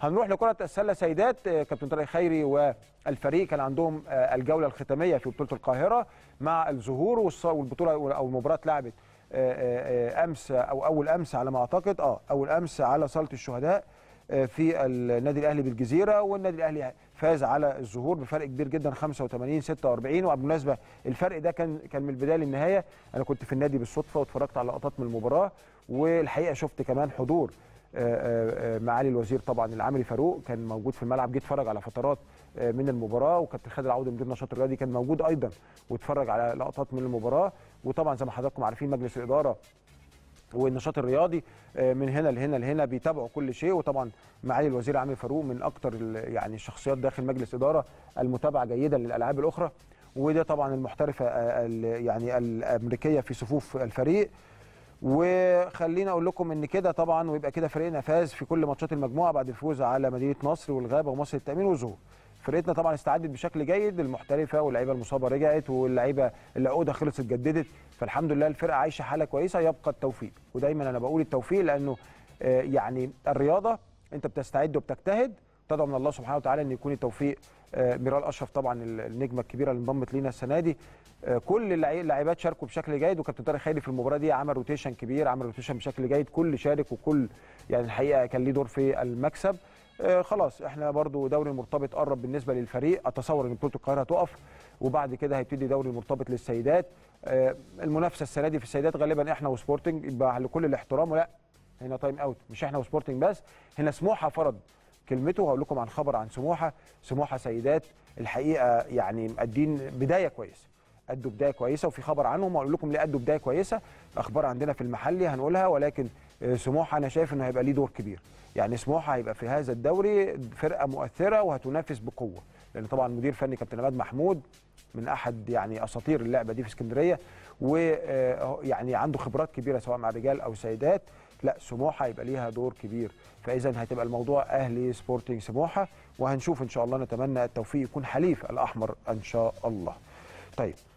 هنروح لكره السله سيدات آه، كابتن طارق خيري والفريق كان عندهم آه، الجوله الختاميه في بطوله القاهره مع الظهور والص- والبطوله او المباراه اتلعبت آه، آه، آه، امس او اول امس على ما اعتقد اه اول امس على صاله الشهداء آه، في النادي الاهلي بالجزيره والنادي الاهلي فاز على الظهور بفرق كبير جدا 85 46 وبالمناسبه الفرق ده كان كان من البدايه للنهايه انا كنت في النادي بالصدفه واتفرجت على لقطات من المباراه والحقيقه شفت كمان حضور آه، آه، آه، معالي الوزير طبعا العمري فاروق كان موجود في الملعب جه اتفرج على فترات آه، من المباراه وكابتن خالد العوضي مدير النشاط الرياضي كان موجود ايضا واتفرج على لقطات من المباراه وطبعا زي ما حضراتكم عارفين مجلس الاداره والنشاط الرياضي آه، من هنا لهنا لهنا بيتابعوا كل شيء وطبعا معالي الوزير عامر فاروق من اكثر يعني الشخصيات داخل مجلس اداره المتابعه جيدا للالعاب الاخرى وده طبعا المحترفه آه، ال- يعني الامريكيه في صفوف الفريق وخلينا اقول لكم ان كده طبعا ويبقى كده فريقنا فاز في كل ماتشات المجموعه بعد الفوز على مدينه نصر والغابه ومصر التامين والظهور فرقتنا طبعا استعدت بشكل جيد المحترفه واللعيبه المصابه رجعت واللعيبه اللي عقودها خلصت اتجددت فالحمد لله الفرقه عايشه حاله كويسه يبقى التوفيق ودايما انا بقول التوفيق لانه آه، يعني الرياضه انت بتستعد وبتجتهد تدعو من الله سبحانه وتعالى ان يكون التوفيق آه، ميرال اشرف طبعا ال- النجمه الكبيره اللي انضمت لينا السنه دي آه، كل اللعي- اللاعبات شاركوا بشكل جيد وكابتن طارق خيري في المباراه دي عمل روتيشن كبير عمل روتيشن بشكل جيد كل شارك وكل يعني الحقيقه كان ليه دور في المكسب آه، خلاص احنا برضو دوري المرتبط قرب بالنسبه للفريق اتصور ان بطوله القاهره هتقف وبعد كده هيبتدي دوري المرتبط للسيدات آه، المنافسه السنه دي في السيدات غالبا احنا وسبورتنج يبقى لكل الاحترام ولا هنا تايم اوت مش احنا وسبورتنج بس هنا سموحه فرض كلمته وهقول لكم عن خبر عن سموحه سموحه سيدات الحقيقه يعني مقدين بدايه كويسه ادوا بدايه كويسه وفي خبر عنهم هقول لكم ليه ادوا بدايه كويسه اخبار عندنا في المحلي هنقولها ولكن آه، سموحه انا شايف انه هيبقى ليه دور كبير يعني سموحه هيبقى في هذا الدوري فرقه مؤثره وهتنافس بقوه لان طبعا مدير فني كابتن عماد محمود من احد يعني اساطير اللعبه دي في اسكندريه ويعني عنده خبرات كبيره سواء مع رجال او سيدات لا سموحه هيبقى ليها دور كبير فاذا هتبقى الموضوع اهلي سبورتنج سموحه وهنشوف ان شاء الله نتمنى التوفيق يكون حليف الاحمر ان شاء الله طيب